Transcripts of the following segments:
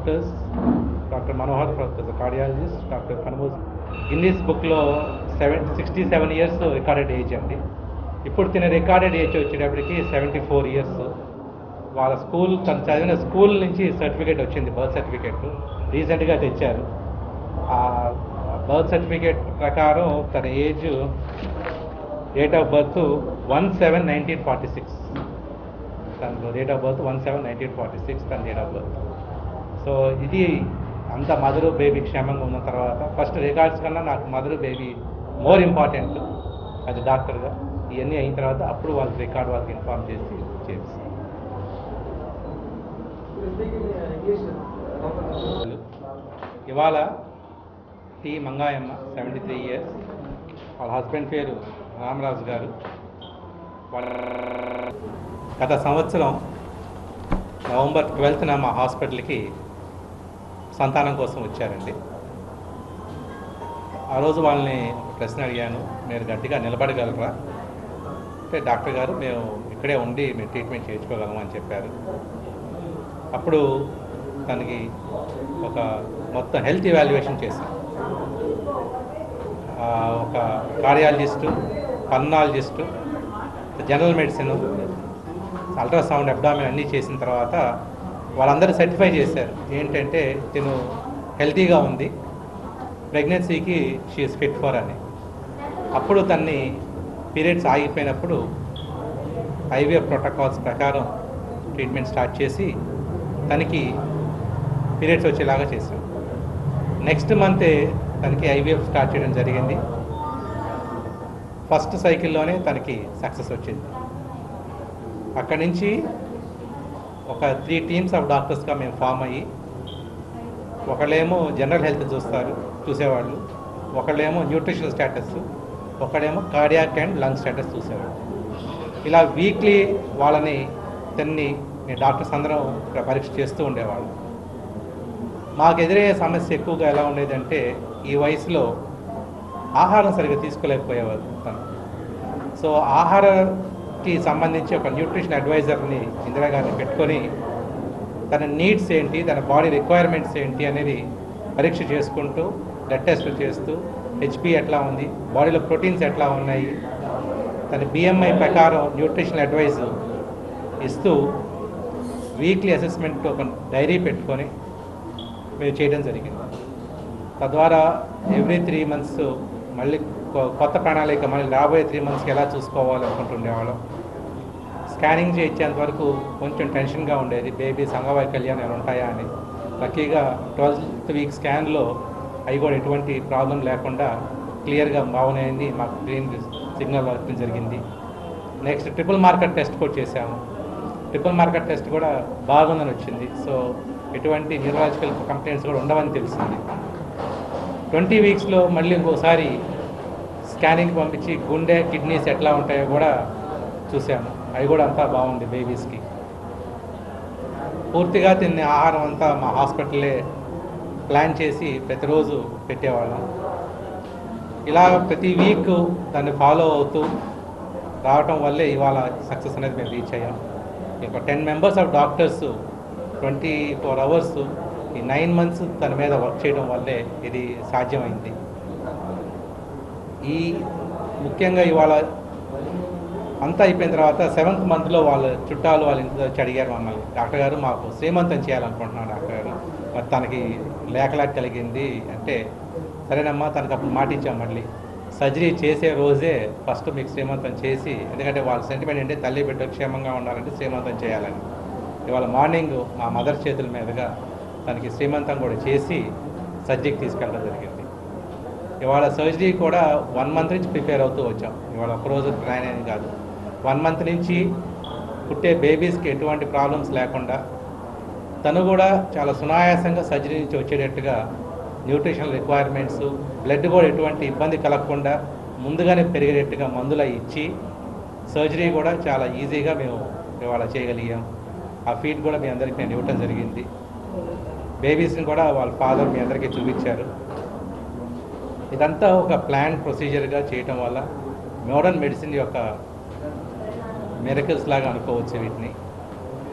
doctors doctor Manohar Prasad cardiologist doctor కనుమూస్ Guinness బుక్లో seven sixty seven years recorded age అండి ఇప్పుడు తిన రికార్డెడ్ ఏజ్ వచ్చేటప్పటికి సెవెంటీ ఫోర్ ఇయర్స్ వాళ్ళ స్కూల్ తను చదివిన స్కూల్ నుంచి సర్టిఫికేట్ వచ్చింది బర్త్ సర్టిఫికేట్ రీసెంట్గా తెచ్చారు ఆ బర్త్ సర్టిఫికేట్ ప్రకారం తన age date of birth one seven nineteen forty six తన date of birth one seven nineteen forty six తన డేట్ ఆఫ్ బర్త్ సో ఇది అంత మదరు బేబీ క్షేమంగా ఉన్న తర్వాత ఫస్ట్ రికార్డ్స్ కన్నా నాకు మదరు బేబీ మోర్ ఇంపార్టెంట్ అది డాక్టర్గా ఇవన్నీ అయిన తర్వాత అప్పుడు వాళ్ళకి రికార్డ్ వాళ్ళకి ఇన్ఫార్మ్ చేసి చేసి ఇవాళ T Mangayamma seventy three years వాళ్ళ హస్బెండ్ పేరు రామరాజు గారు వాళ్ళ గత సంవత్సరం నవంబర్ ట్వెల్త్న మా హాస్పిటల్కి సంతానం కోసం వచ్చారండి ఆ రోజు వాళ్ళని ఒక ప్రశ్న అడిగాను మీరు గట్టిగా నిలబడగలరా అంటే డాక్టర్ గారు మేము ఇక్కడే ఉండి మేము ట్రీట్మెంట్ చేయించుకోగలము అని చెప్పారు అప్పుడు తనకి ఒక మొత్తం హెల్త్ ఇవాల్యుయేషన్ చేశాం ఆ, ఒక cardiologist pulmonologist general medicine ultrasound abdomen అన్నీ చేసిన తర్వాత వాళ్ళందరూ సర్టిఫై చేశారు ఏంటంటే తిను హెల్తీగా ఉంది ప్రెగ్నెన్సీకి షీఈస్ ఫిట్ ఫర్ అని అప్పుడు తన్ని పీరియడ్స్ ఆగిపోయినప్పుడు ఐవీఎఫ్ ప్రోటోకాల్స్ ప్రకారం ట్రీట్మెంట్ స్టార్ట్ చేసి తనకి పీరియడ్స్ వచ్చేలాగా చేసాం నెక్స్ట్ మంతే తనకి ఐవీఎఫ్ స్టార్ట్ చేయడం జరిగింది ఫస్ట్ సైకిల్లోనే తనకి సక్సెస్ వచ్చింది అక్కడి నుంచి ఒక త్రీ టీమ్స్ ఆఫ్ డాక్టర్స్గా మేము ఫామ్ అయ్యి ఒకళ్ళేమో జనరల్ హెల్త్ చూస్తారు చూసేవాళ్ళు ఒకళ్ళేమో న్యూట్రిషనల్ స్టేటస్ ఒకడేమో కార్డియాక్ అండ్ లంగ్ స్టేటస్ చూసేవాళ్ళు ఇలా వీక్లీ వాళ్ళని తిన్ని మేము డాక్టర్స్ అందరం ఇక్కడ పరీక్ష చేస్తూ ఉండేవాళ్ళం మాకు ఎదురయ్యే సమస్య ఎక్కువగా ఎలా ఉండేదంటే ఈ వయసులో ఆహారం సరిగ్గా తీసుకోలేకపోయేవారు తను సో ఆహారానికి సంబంధించి ఒక న్యూట్రిషన్ అడ్వైజర్ని ఇందిరా గారిని పెట్టుకొని తన నీడ్స్ ఏంటి తన బాడీ రిక్వైర్మెంట్స్ ఏంటి అనేది పరీక్ష చేసుకుంటూ బ్లడ్ టెస్టులు చేస్తూ హెచ్పి ఎట్లా ఉంది బాడీలో ప్రోటీన్స్ ఎట్లా ఉన్నాయి తన బిఎంఐ ప్రకారం న్యూట్రిషన్ అడ్వైజ్ ఇస్తూ వీక్లీ అసెస్మెంట్ ఒక డైరీ పెట్టుకొని మేము చేయడం జరిగింది తద్వారా ఎవ్రీ త్రీ మంత్స్ మళ్ళీ కొ- కొత్త ప్రణాళిక మళ్ళీ రాబోయే త్రీ మంత్స్కి ఎలా చూసుకోవాలి అనుకుంటుండేవాళ్ళం స్కానింగ్ చేయించేంత వరకు కొంచెం టెన్షన్గా ఉండేది బేబీస్ అంగవైకల్యాలు ఏమైనా ఉంటాయా అని లక్కీగా ట్వెల్త్ వీక్ స్కాన్లో అవి కూడా ఎటువంటి ప్రాబ్లం లేకుండా క్లియర్గా బాగున్నాయింది మాకు గ్రీన్ సిగ్నల్ వచ్చడం జరిగింది నెక్స్ట్ ట్రిపుల్ మార్కెట్ టెస్ట్ కూడా చేశాము ట్రిపుల్ మార్కెట్ టెస్ట్ కూడా బాగుందని వచ్చింది సో ఎటువంటి న్యూరలాజికల్ కంప్లైంట్స్ కూడా ఉండవని తెలిసింది ట్వంటీ వీక్స్లో మళ్ళీ ఇంకోసారి స్కానింగ్ పంపించి గుండె కిడ్నీస్ ఎట్లా ఉంటాయో కూడా చూసాము అవి కూడా అంతా బాగుంది బేబీస్కి పూర్తిగా తిన్న ఆహారం అంతా మా హాస్పిటల్లే ప్లాన్ చేసి ప్రతిరోజు పెట్టేవాళ్ళం ఇలా ప్రతి వీక్ దాన్ని ఫాలో అవుతూ రావటం వల్లే ఇవాళ సక్సెస్ అనేది మేము రీచ్ అయ్యాం ఒక ten members of doctors twenty four hours ఈ నైన్ మంత్స్ తన మీద వర్క్ చేయడం వల్లే ఇది సాధ్యమైంది ఈ ముఖ్యంగా ఇవాళ అంతా అయిపోయిన తర్వాత సెవెంత్ మంత్లో వాళ్ళ చుట్టాలు వాళ్ళ ఇంటి వచ్చి అడిగారు మమ్మల్ని డాక్టర్ గారు మాకు శ్రీమంతం చేయాలనుకుంటున్నాం డాక్టర్ గారు మరి తనకి లేకలేక కలిగింది అంటే సరేనమ్మా తనకు అప్పుడు మాట ఇచ్చాం మళ్ళీ సర్జరీ చేసే రోజే ఫస్ట్ మీకు శ్రీమంతం చేసి ఎందుకంటే వాళ్ళ సెంటిమెంట్ ఏంటి తల్లి బిడ్డ క్షేమంగా ఉండాలంటే శ్రీమంతం చేయాలని ఇవాళ మార్నింగ్ మా మదర్ చేతుల మీదుగా తనకి శ్రీమంతం కూడా చేసి సర్జరీకి తీసుకెళ్ళడం జరిగింది ఇవాళ సర్జరీ కూడా వన్ మంత్ నుంచి ప్రిపేర్ అవుతూ వచ్చాం ఇవాళ ఒకరోజు ప్లాన్ అని కాదు వన్ మంత్ నుంచి పుట్టే బేబీస్కి ఎటువంటి ప్రాబ్లమ్స్ లేకుండా తను కూడా చాలా సునాయాసంగా సర్జరీ నుంచి వచ్చేటట్టుగా న్యూట్రిషనల్ రిక్వైర్మెంట్స్ బ్లడ్ కూడా ఎటువంటి ఇబ్బంది కలగకుండా ముందుగానే పెరిగేటట్టుగా మందులు అవి ఇచ్చి సర్జరీ కూడా చాలా ఈజీగా మేము ఇవాళ చేయగలిగాం ఆ ఫీట్ కూడా మీ అందరికీ నేను ఇవ్వటం జరిగింది బేబీస్ని కూడా వాళ్ళ ఫాదర్ మీ అందరికీ చూపించారు ఇదంతా ఒక ప్లాన్ ప్రొసీజర్గా చేయటం వల్ల మోడర్న్ మెడిసిన్ యొక్క మెరకల్స్ లాగా అనుకోవచ్చు వీటిని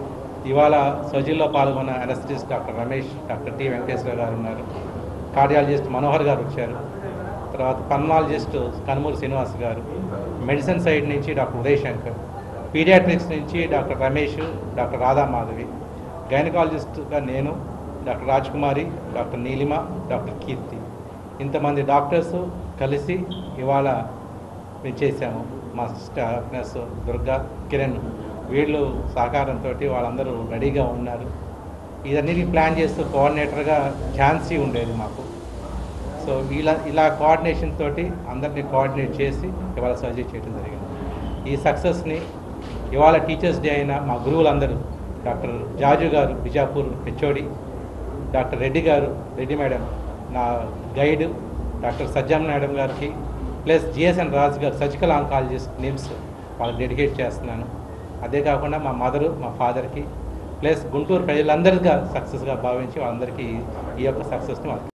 ఇవాళ సర్జరీలో పాల్గొన్న anaesthetist doctor Ramesh doctor T Venkateswara garu ఉన్నారు కార్డియాలజిస్ట్ మనోహర్ గారు వచ్చారు తర్వాత pulmonologist Kanumuru Srinivas garu medicine side నుంచి డాక్టర్ ఉదయ్ శంకర్ పీడియాట్రిక్స్ నుంచి డాక్టర్ రమేష్ డాక్టర్ రాధా మాధవి గైనకాలజిస్ట్గా నేను doctor Raj Kumari doctor Neelima doctor Keerthi ఇంతమంది డాక్టర్స్ కలిసి ఇవాళ మేము చేశాము మా స్టాఫ్ నర్స్ దుర్గా కిరణ్ వీళ్ళు సహకారంతో వాళ్ళందరూ రెడీగా ఉన్నారు ఇదన్నిటి ప్లాన్ చేస్తూ కోఆర్డినేటర్గా ఝాన్సీ ఉండేది మాకు సో ఇలా ఇలా కోఆర్డినేషన్ తోటి అందరినీ కోఆర్డినేట్ చేసి ఇవాళ సర్జరీ చేయడం జరిగింది ఈ సక్సెస్ని ఇవాళ టీచర్స్ డే అయిన మా గురువులందరూ డాక్టర్ జాజు గారు Bijapur HOD doctor Reddy garu Reddy madam నా గైడ్ డాక్టర్ సజ్జం మేడం గారికి plus GSN Raju garu surgical oncologist NIMS వాళ్ళకి డెడికేట్ చేస్తున్నాను అదే కాకుండా మా మదరు మా ఫాదర్కి ప్లస్ గుంటూరు ప్రజలందరిగా సక్సెస్గా భావించి వాళ్ళందరికీ ఈ యొక్క సక్సెస్ని వాళ్ళకి